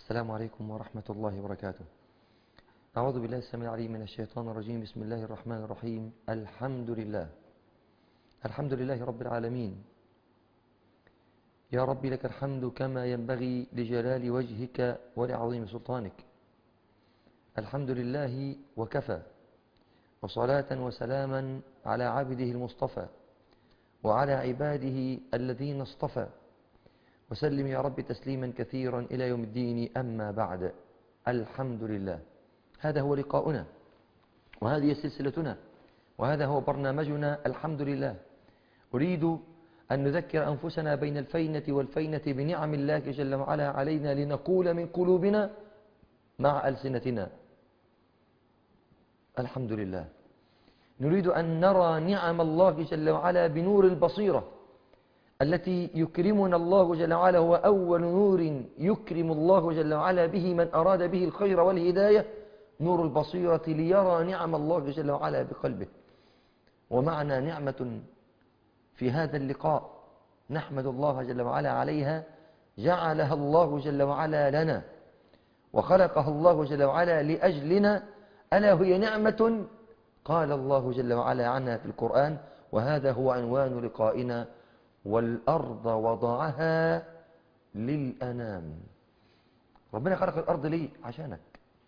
السلام عليكم ورحمة الله وبركاته أعوذ بالله السميع العليم من الشيطان الرجيم بسم الله الرحمن الرحيم الحمد لله الحمد لله رب العالمين يا رب لك الحمد كما ينبغي لجلال وجهك ولعظيم سلطانك الحمد لله وكفى وصلاة وسلاما على عبده المصطفى وعلى عباده الذين اصطفى وسلم يا رب تسليما كثيرا إلى يوم الدين أما بعد الحمد لله هذا هو لقاؤنا وهذه سلسلتنا وهذا هو برنامجنا الحمد لله أريد أن نذكر أنفسنا بين الفينة والفينة بنعم الله جل وعلا علينا لنقول من قلوبنا مع ألسنتنا الحمد لله نريد أن نرى نعم الله جل وعلا بنور البصيرة التي يكرمنا الله جل وعلا هو أول نور يكرم الله جل وعلا به من أراد به الخير والهداية نور البصيرة ليرى نعم الله جل وعلا بقلبه ومعنا نعمة في هذا اللقاء نحمد الله جل وعلا عليها جعلها الله جل وعلا لنا وخلقها الله جل وعلا لأجلنا ألا هي نعمة قال الله جل وعلا عنها في القرآن وهذا هو عنوان لقائنا والأرض وضعها للأنام ربنا خلق الأرض ليه عشانك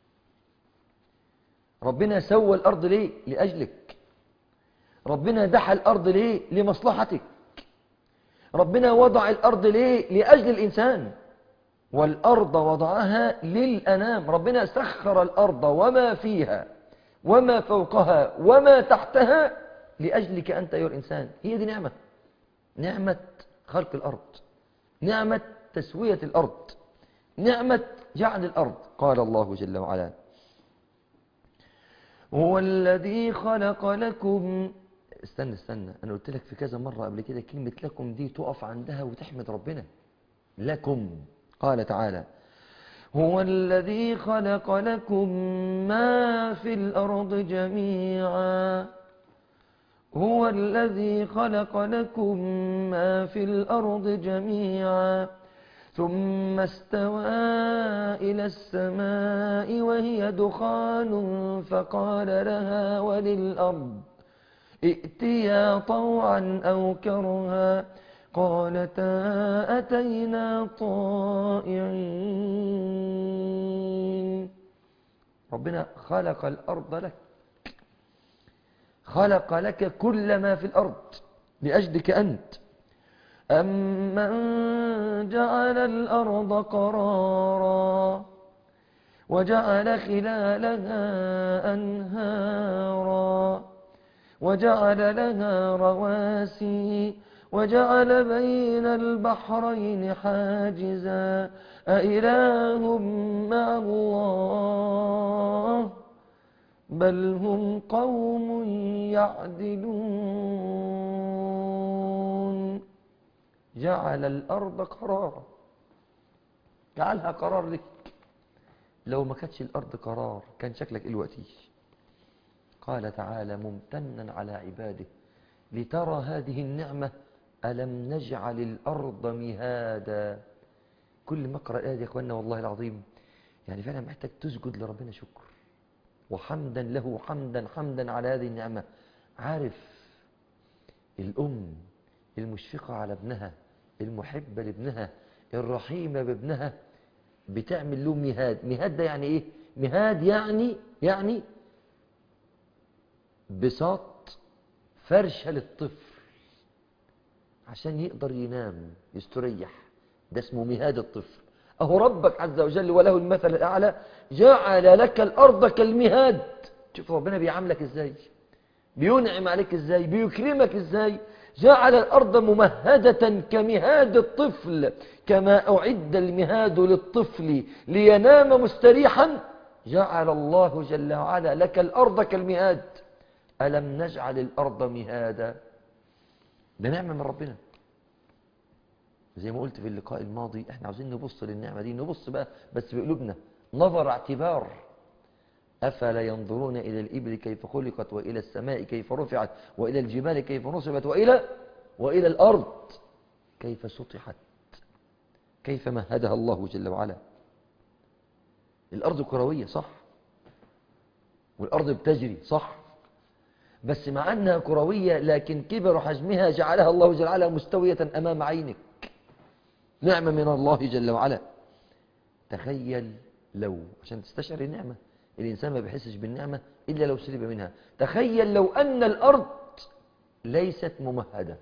ربنا سوى الأرض ليه لأجلك ربنا دحى الأرض ليه لمصلحتك ربنا وضع الأرض ليه لأجل الإنسان والأرض وضعها للأنام ربنا سخر الأرض وما فيها وما فوقها وما تحتها لأجلك أنت أيها الإنسان هي دي نعمة نعمة خلق الأرض نعمة تسوية الأرض نعمة جعل الأرض قال الله جل وعلا هو الذي خلق لكم استنى استنى أنا قلت لك في كذا مرة قبل كده كلمة لكم دي تقف عندها وتحمد ربنا لكم قال تعالى هو الذي خلق لكم ما في الأرض جميعا هو الذي خلق لكم ما في الأرض جميعا ثم استوى إلى السماء وهي دخان فقال لها وللأرض ائتيا طوعا أو كرها قالتا أتينا طائعين ربنا خلق الأرض لك خلق لك كل ما في الأرض لأجلك أنت أمن جعل الأرض قرارا وجعل خلالها أنهارا وجعل لها رواسي وجعل بين البحرين حاجزا أإله مع الله بل هم قوم يعدلون جعل الأرض قرارا جعلها قرار لك لو ما كانتش الأرض قرار كان شكلك الوقتي قال تعالى ممتنا على عباده لترى هذه النعمة ألم نجعل الأرض مهادا كل ما أقرأ الآية يا أخوانا والله العظيم يعني فعلا محتاج تسجد لربنا شكر وحمدا له حمدا حمدا على هذه النعمة عارف الأم المشفقة على ابنها المحبة لابنها الرحيمة بابنها بتعمل له مهاد مهاد ده يعني ايه مهاد يعني يعني بساط فرشة للطفل عشان يقدر ينام يستريح ده اسمه مهاد الطفل أهو ربك عز وجل وله المثل الأعلى جعل لك الأرض كالمهاد شوف ربنا بيعاملك إزاي بينعم عليك إزاي بيكرمك إزاي جعل الأرض ممهدة كمهاد الطفل كما أعد المهاد للطفل لينام مستريحا جعل الله جل وعلا لك الأرض كالمهاد ألم نجعل الأرض مهادا ده نعمة من ربنا زي ما قلت في اللقاء الماضي احنا عاوزين نبص للنعمة دي نبص بقى بس بقلوبنا نظر اعتبار أفلا ينظرون إلى الإبل كيف خلقت وإلى السماء كيف رفعت وإلى الجبال كيف نصبت وإلى وإلى الأرض كيف سطحت كيف مهدها الله جل وعلا الأرض كروية صح والأرض بتجري صح بس مع أنها كروية لكن كبر حجمها جعلها الله جل وعلا مستوية أمام عينك نعمة من الله جل وعلا تخيل لو عشان تستشعر النعمة الإنسان ما بيحسش بالنعمة إلا لو سلب منها تخيل لو أن الأرض ليست ممهدة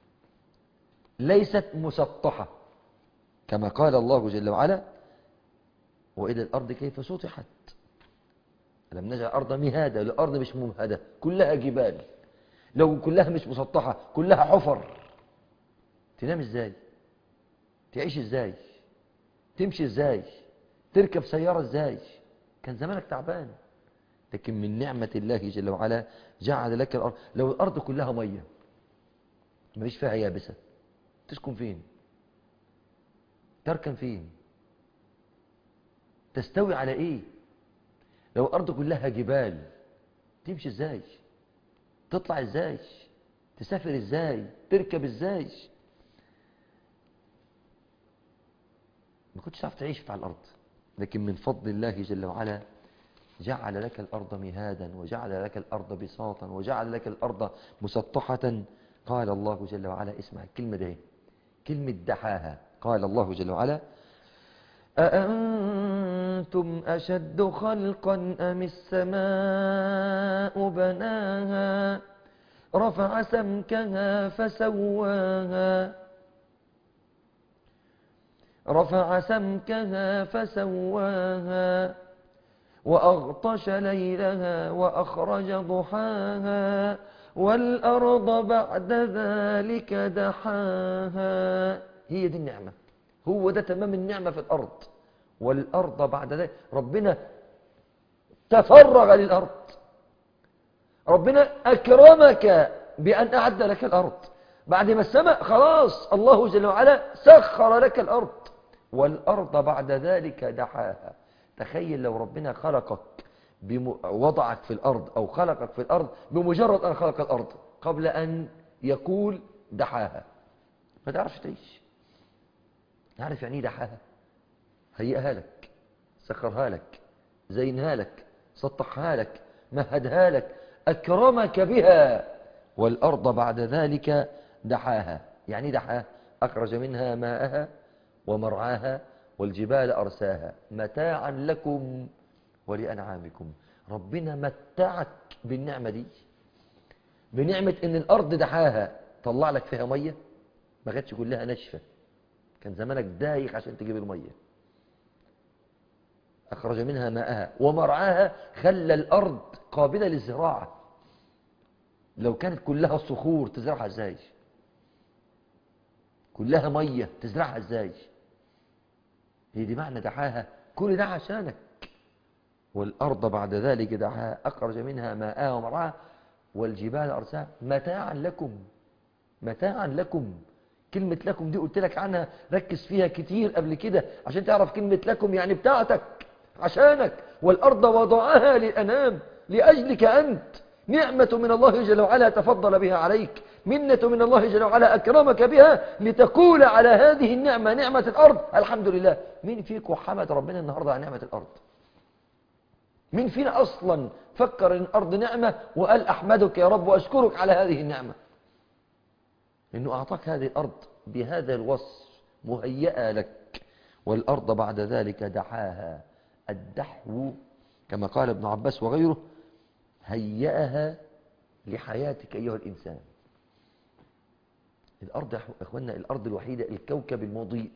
ليست مسطحة كما قال الله جل وعلا وإلى الأرض كيف سطحت لم نجعل الأرض مهادة الأرض مش ممهدة كلها جبال لو كلها مش مسطحة كلها حفر تنام ازاي تعيش ازاي تمشي ازاي تركب سيارة ازاي كان زمانك تعبان لكن من نعمة الله جل وعلا جعل لك الأرض لو الأرض كلها مية مفيش فيها يابسة تسكن فين تركن فين تستوي على ايه لو الأرض كلها جبال تمشي ازاي تطلع ازاي تسافر ازاي تركب ازاي ما كنتش تعرف تعيش على الأرض لكن من فضل الله جل وعلا جعل لك الأرض مهادا وجعل لك الأرض بساطا وجعل لك الأرض مسطحة قال الله جل وعلا اسمع الكلمة دي كلمة دحاها قال الله جل وعلا أأنتم أشد خلقا أم السماء بناها رفع سمكها فسواها رفع سمكها فسواها وأغطش ليلها وأخرج ضحاها والأرض بعد ذلك دحاها هي دي النعمة هو ده تمام النعمة في الأرض والأرض بعد ذلك ربنا تفرغ للأرض ربنا أكرمك بأن أعد لك الأرض بعد ما السماء خلاص الله جل وعلا سخر لك الأرض والأرض بعد ذلك دحاها تخيل لو ربنا خلقك بم... وضعك في الأرض أو خلقك في الأرض بمجرد أن خلق الأرض قبل أن يقول دحاها ما تعرفش تعيش تعرف يعني ايه دحاها هيئها لك سخرها لك زينها لك سطحها لك مهدها لك أكرمك بها والأرض بعد ذلك دحاها يعني دحاها أخرج منها ماءها ومرعاها والجبال أرساها متاعا لكم ولأنعامكم ربنا متعك بالنعمة دي بنعمة ان الأرض دحاها طلع لك فيها مية ما كانتش كلها ناشفة كان زمانك دايخ عشان تجيب المية أخرج منها ماءها ومرعاها خلى الأرض قابلة للزراعة لو كانت كلها صخور تزرعها ازاي كلها مية تزرعها ازاي هي دي معنى دعاها كل ده عشانك والأرض بعد ذلك دعاها أخرج منها ماءها ومرعاها والجبال أرساها متاعا لكم متاعا لكم كلمة لكم دي قلت لك عنها ركز فيها كتير قبل كده عشان تعرف كلمة لكم يعني بتاعتك عشانك والأرض وضعها للأنام لأجلك أنت نعمة من الله جل وعلا تفضل بها عليك منة من الله جل وعلا أكرمك بها لتقول على هذه النعمة نعمة الأرض الحمد لله مين فيكم حمد ربنا النهاردة على نعمة الأرض مين فينا أصلا فكر أن الأرض نعمة وقال أحمدك يا رب وأشكرك على هذه النعمة إنه أعطاك هذه الأرض بهذا الوصف مهيئة لك والأرض بعد ذلك دحاها الدحو كما قال ابن عباس وغيره هيئها لحياتك أيها الإنسان الأرض يا إخوانا الأرض الوحيدة الكوكب المضيء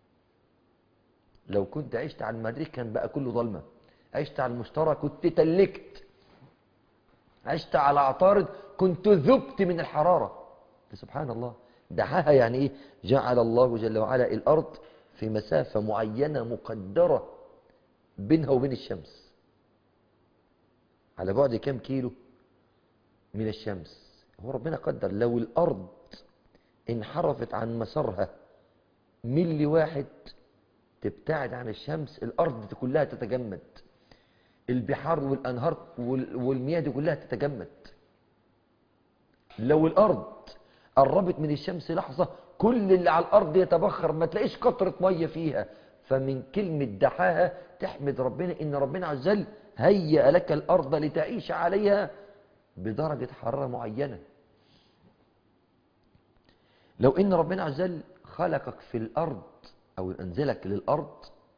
لو كنت عشت على المريخ كان بقى كله ظلمة عشت على المشترى كنت تلكت عشت على عطارد كنت ذبت من الحرارة سبحان الله دعاها يعني ايه جعل الله جل وعلا الأرض في مسافة معينة مقدرة بينها وبين الشمس على بعد كام كيلو من الشمس هو ربنا قدر لو الأرض انحرفت عن مسارها ملي واحد تبتعد عن الشمس الأرض دي كلها تتجمد البحار والأنهار والمياه دي كلها تتجمد لو الأرض قربت من الشمس لحظة كل اللي على الأرض يتبخر ما تلاقيش قطرة مية فيها فمن كلمة دحاها تحمد ربنا إن ربنا عز وجل هيأ لك الأرض لتعيش عليها بدرجة حرارة معينة لو إن ربنا عز وجل خلقك في الأرض أو أنزلك للأرض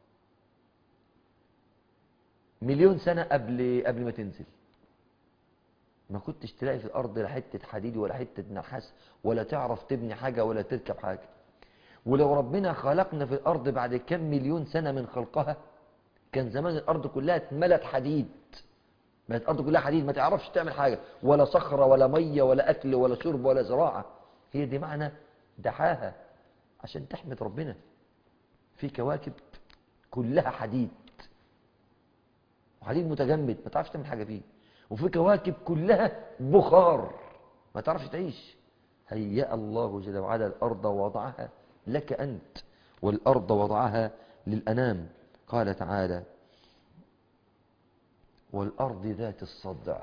مليون سنة قبل قبل ما تنزل ما كنتش تلاقي في الأرض لا حتة حديد ولا حتة نحاس ولا تعرف تبني حاجة ولا تركب حاجة ولو ربنا خلقنا في الأرض بعد كم مليون سنة من خلقها كان زمان الأرض كلها اتملت حديد ما الأرض كلها حديد ما تعرفش تعمل حاجة ولا صخرة ولا مية ولا أكل ولا شرب ولا زراعة هي دي معنى دحاها عشان تحمد ربنا في كواكب كلها حديد وحديد متجمد ما تعرفش تعمل حاجة فيه وفي كواكب كلها بخار ما تعرفش تعيش هيأ الله جل وعلا الأرض ووضعها لك أنت والأرض وضعها للأنام قال تعالى والأرض ذات الصدع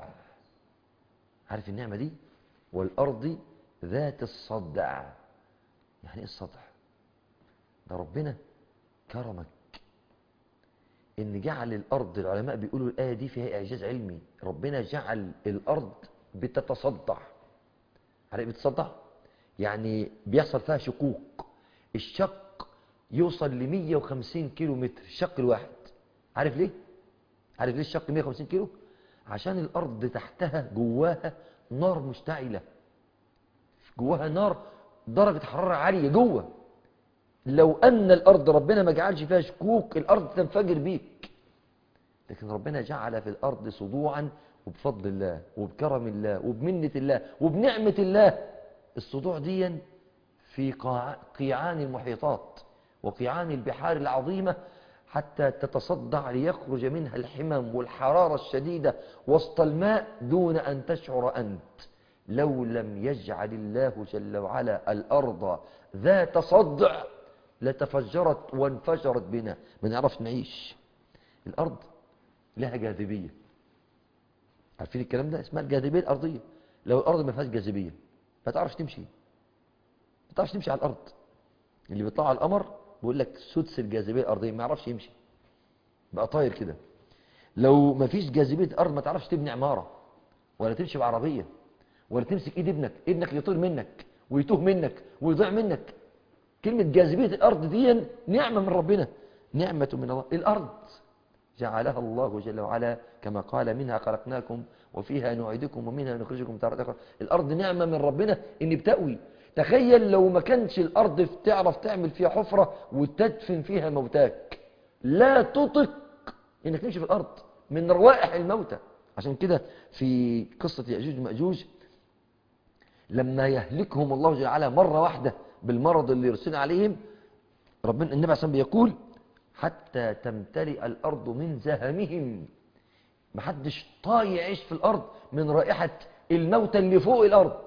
عارف النعمة دي والأرض ذات الصدع يعني ايه الصدع ده ربنا كرمك ان جعل الارض العلماء بيقولوا الايه دي فيها اعجاز علمي ربنا جعل الارض بتتصدع عارف إيه بتتصدع يعني بيحصل فيها شقوق الشق يوصل ل 150 كيلو متر الشق الواحد عارف ليه عارف ليه الشق 150 كيلو عشان الارض تحتها جواها نار مشتعله جواها نار درجه حراره عاليه جوه لو أن الأرض ربنا ما جعلش فيها شكوك الأرض تنفجر بيك لكن ربنا جعل في الأرض صدوعا وبفضل الله وبكرم الله وبمنة الله وبنعمة الله الصدوع دي في قاع- قيعان المحيطات وقيعان البحار العظيمة حتى تتصدع ليخرج منها الحمم والحرارة الشديدة وسط الماء دون أن تشعر أنت لو لم يجعل الله جل وعلا الأرض ذات صدع لتفجرت وانفجرت بنا ما نعرفش نعيش الأرض لها جاذبية عارفين الكلام ده اسمها الجاذبية الأرضية لو الأرض ما فيهاش جاذبية ما تعرفش تمشي ما تعرفش تمشي على الأرض اللي بيطلع على القمر بيقول لك سدس الجاذبية الأرضية ما يعرفش يمشي بقى طاير كده لو ما فيش جاذبية الأرض ما تعرفش تبني عمارة ولا تمشي بعربية ولا تمسك ايد ابنك ابنك يطير منك ويتوه منك ويضيع منك كلمة جاذبية الأرض دي نعمة من ربنا نعمة من الله الأرض جعلها الله جل وعلا كما قال منها خلقناكم وفيها نعيدكم ومنها نخرجكم تارة أخرى الأرض نعمة من ربنا إن بتأوي تخيل لو ما كانش الأرض تعرف تعمل فيها حفرة وتدفن فيها موتاك لا تطق إنك تمشي في الأرض من روائح الموتى عشان كده في قصة يأجوج ومأجوج لما يهلكهم الله جل وعلا مرة واحدة بالمرض اللي يرسل عليهم ربنا النبي عليه الصلاة والسلام بيقول حتى تمتلئ الأرض من زهمهم محدش طايق يعيش في الأرض من رائحة الموتى اللي فوق الأرض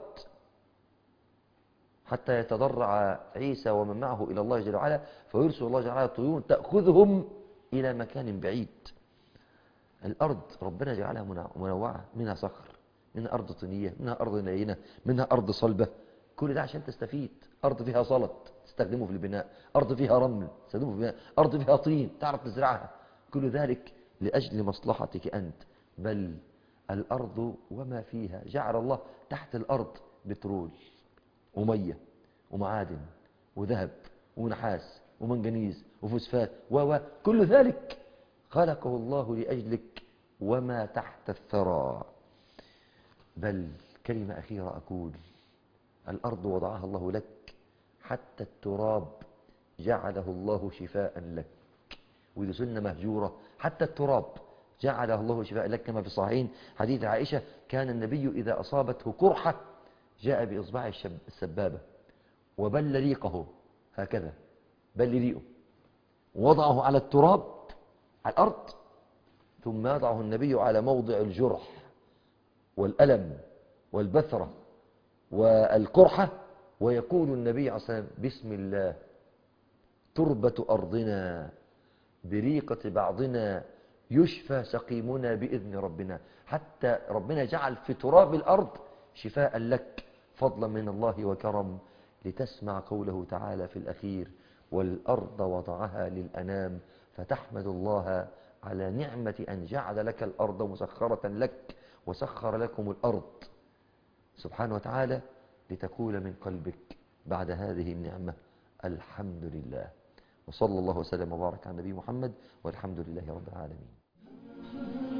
حتى يتضرع عيسى ومن معه إلى الله جل وعلا فيرسل الله جل وعلا طيور تأخذهم إلى مكان بعيد الأرض ربنا جعلها منع- منوعة منها صخر منها أرض طينية منها أرض لينة منها أرض صلبة كل ده عشان تستفيد أرض فيها صلت تستخدمه في البناء أرض فيها رمل تستخدمه في البناء أرض فيها طين تعرف تزرعها كل ذلك لأجل مصلحتك أنت بل الأرض وما فيها جعل الله تحت الأرض بترول ومية ومعادن وذهب ونحاس ومنجنيز وفوسفات و و كل ذلك خلقه الله لأجلك وما تحت الثرى بل كلمة أخيرة أقول الأرض وضعها الله لك حتى التراب جعله الله شفاء لك ودي سنة مهجورة حتى التراب جعله الله شفاء لك كما في الصحيحين حديث عائشة كان النبي إذا أصابته قرحة جاء بإصبع الشب- السبابة وبل ريقه هكذا بل ريقه وضعه على التراب على الأرض ثم يضعه النبي على موضع الجرح والألم والبثرة والقرحة ويقول النبي عليه الصلاة والسلام بسم الله تربة أرضنا بريقة بعضنا يشفى سقيمنا بإذن ربنا حتى ربنا جعل في تراب الأرض شفاء لك فضلا من الله وكرم لتسمع قوله تعالى في الأخير والأرض وضعها للأنام فتحمد الله على نعمة أن جعل لك الأرض مسخرة لك وسخر لكم الأرض سبحانه وتعالى لتقول من قلبك بعد هذه النعمة الحمد لله وصلى الله وسلم وبارك على النبي محمد والحمد لله رب العالمين